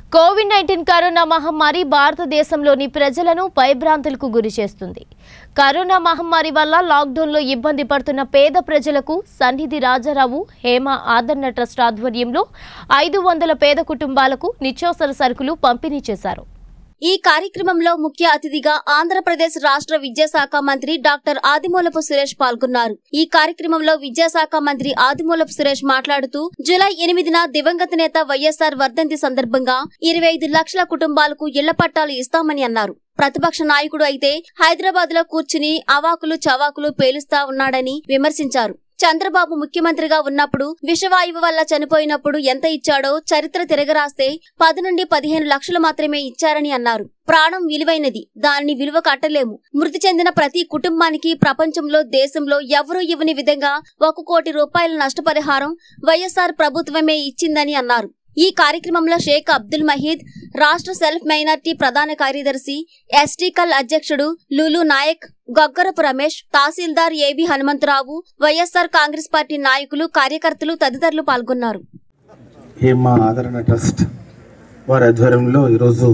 Covid nineteen corona మహమ్మారి భారతదేశంలోని ప్రజలను భయభ్రాంతులకు గురి చేస్తుంది కరోనా మహమ్మారి వల్ల లాక్డౌన్లో ఇబ్బంది పడుతున్న పేద ప్రజలకు సన్నిధి రాజారావు హేమ ఆదరణ ట్రస్ట్ ఆధ్వర్యంలో ఐదు వందల పేద కుటుంబాలకు నిత్యావసర సరుకులు పంపిణీ చేశారు ఈ కార్యక్రమంలో ముఖ్య అతిథిగా ఆంధ్రప్రదేశ్ రాష్ట్ర విద్యాశాఖ మంత్రి డాక్టర్ ఆదిమూలపు సురేష్ పాల్గొన్నారు ఈ కార్యక్రమంలో విద్యాశాఖ మంత్రి ఆదిమూలపు సురేష్ మాట్లాడుతూ జూలై ఎనిమిదిన దివంగత నేత వైఎస్ఆర్ వర్ధంతి సందర్భంగా ఇరవై ఐదు లక్షల కుటుంబాలకు ఇళ్ల పట్టాలు ఇస్తామని అన్నారు ప్రతిపక్ష నాయకుడు అయితే హైదరాబాద్ లో కూర్చుని అవాకులు చవాకులు పేలుస్తా ఉన్నాడని విమర్శించారు చంద్రబాబు ముఖ్యమంత్రిగా ఉన్నప్పుడు విషవాయువు వల్ల చనిపోయినప్పుడు ఎంత ఇచ్చాడో చరిత్ర తిరగరాస్తే పది నుండి పదిహేను లక్షలు మాత్రమే ఇచ్చారని అన్నారు ప్రాణం విలువైనది దానిని విలువ కట్టలేము మృతి చెందిన ప్రతి కుటుంబానికి ప్రపంచంలో దేశంలో ఎవరూ ఇవ్వని విధంగా ఒక కోటి రూపాయల నష్టపరిహారం వైఎస్ఆర్ ప్రభుత్వమే ఇచ్చిందని అన్నారు ఈ కార్యక్రమంలో షేక్ అబ్దుల్ మహీద్ రాష్ట్ర సెల్ఫ్ మైనార్టీ ప్రధాన కార్యదర్శి ఎస్టీకల్ అధ్యక్షుడు Lulu Nayak Gaggarapu Ramesh tahsildar A B Hanumantharao YSR Congress party నాయకులు కార్యకర్తలు తదితరులు పాల్గొన్నారు హేమ ఆదరణ ట్రస్ట్ వారి ఆధ్వర్యంలో ఈరోజు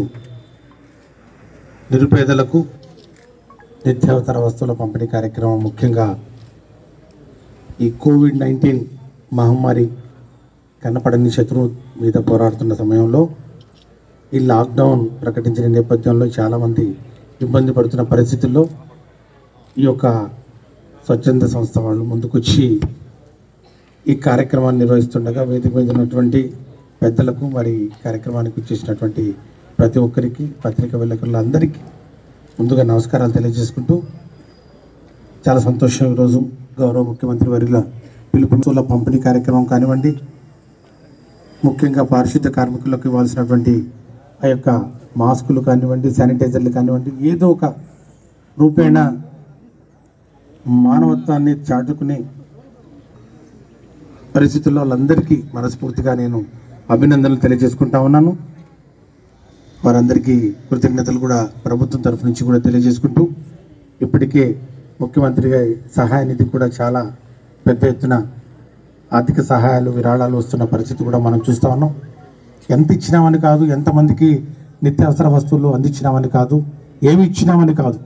నిరుపేదలకు నిత్యావసర వస్తువుల పంపిణీ కార్యక్రమం ముఖ్యంగా ఈ కోవిడ్ నైన్టీన్ మహమ్మారి కనపడని శత్రువు మీద పోరాడుతున్న సమయంలో ఈ లాక్డౌన్ ప్రకటించిన నేపథ్యంలో చాలామంది ఇబ్బంది పడుతున్న పరిస్థితుల్లో ఈ యొక్క స్వచ్ఛంద సంస్థ వాళ్ళు ముందుకొచ్చి ఈ కార్యక్రమాన్ని నిర్వహిస్తుండగా వేదిక మీద ఉన్నటువంటి పెద్దలకు మరి ఈ కార్యక్రమానికి వచ్చేసినటువంటి ప్రతి ఒక్కరికి పత్రిక విలేకరులందరికీ ముందుగా నమస్కారాలు తెలియజేసుకుంటూ చాలా సంతోషం ఈరోజు గౌరవ ముఖ్యమంత్రి వర్యుల పిలుపుల పంపిణీ కార్యక్రమం కానివ్వండి ముఖ్యంగా పారిశుద్ధ కార్మికులకు ఇవ్వాల్సినటువంటి ఆ యొక్క మాస్కులు కానివ్వండి శానిటైజర్లు కానివ్వండి ఏదో ఒక రూపేణ మానవత్వాన్ని చాటుకుని పరిస్థితుల్లో వాళ్ళందరికీ మనస్ఫూర్తిగా నేను అభినందనలు తెలియజేసుకుంటా ఉన్నాను వారందరికీ కృతజ్ఞతలు కూడా ప్రభుత్వం తరఫు నుంచి కూడా తెలియజేసుకుంటూ ఇప్పటికే ముఖ్యమంత్రిగా సహాయ నిధి కూడా చాలా పెద్ద ఎత్తున ఆర్థిక సహాయాలు విరాళాలు వస్తున్న పరిస్థితి కూడా మనం చూస్తూ ఉన్నాం ఎంత ఇచ్చినామని కాదు ఎంతమందికి నిత్యావసర వస్తువులు అందించినామని కాదు ఏమి ఇచ్చినామని కాదు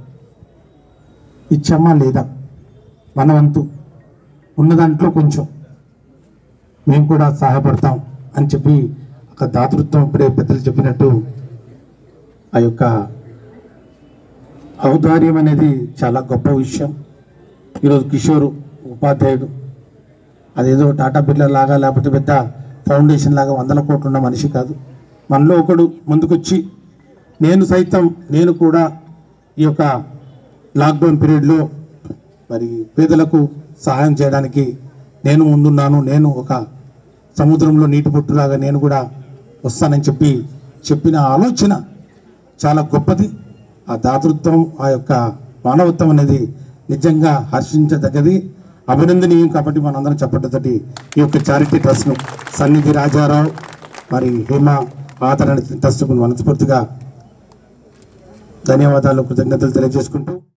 ఇచ్చామా లేదా మన వంతు ఉన్న దాంట్లో కొంచెం మేము కూడా సహాయపడతాం అని చెప్పి ఒక దాతృత్వం ఇప్పుడే పెద్దలు చెప్పినట్టు ఆ యొక్క ఔదార్యం అనేది చాలా గొప్ప విషయం ఈరోజు కిషోర్ ఉపాధ్యాయుడు అదేదో టాటా బిర్లా లాగా లేకపోతే పెద్ద ఫౌండేషన్ లాగా వందల కోట్లు ఉన్న మనిషి కాదు మనలో ఒకడు ముందుకొచ్చి నేను సైతం నేను కూడా ఈ యొక్క లాక్డౌన్ పీరియడ్లో మరి పేదలకు సహాయం చేయడానికి నేను ముందున్నాను నేను ఒక సముద్రంలో నీటి పొట్టులాగా నేను కూడా వస్తానని చెప్పి చెప్పిన ఆలోచన చాలా గొప్పది ఆ దాతృత్వం ఆ యొక్క మానవత్వం అనేది నిజంగా హర్షించదగ్గది అభినందనీయం కాబట్టి మనందరం చెప్పటతోటి ఈ యొక్క చారిటీ ట్రస్ట్ను సన్నిధి రాజారావు మరి హేమ ఆదరణ ట్రస్ట్కు మనస్ఫూర్తిగా ధన్యవాదాలు కృతజ్ఞతలు తెలియజేసుకుంటూ